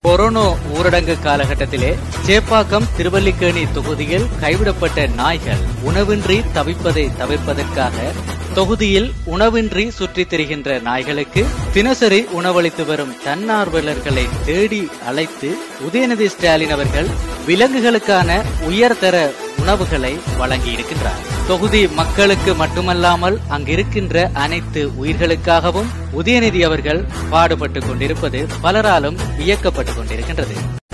corona ஊரடங்கு காலகட்டத்திலே சேப்பாக்கம் திருவல்லிக்கேணி தொகுதியில் கைவிடப்பட்ட நாய்கள் உணவின்றி தவிப்பதை தவிர்ப்பதற்காக தொகுதியில் உணவின்றி சுற்றித் திரிகின்ற நாய்களுக்கு தினசரி உணவளித்து வரும் தன்னார்வலர்களை தேடி அழைத்து உதயநிதி ஸ்டாலின் அவர்கள் விலங்குகளுக்கான உயர்தர உணவுகளை வழங்கியிருக்கின்றார் தொகுதி மக்களுக்கு மட்டுமல்லாமல் அங்கிருக்கின்ற அனைத்து உயிர்களுக்காகவும் உதயநிதி அவர்கள் பாடுபட்டுக் கொண்டிருப்பது பலராலும் வியக்கப்பட்டுக் கொண்டிருக்கின்றது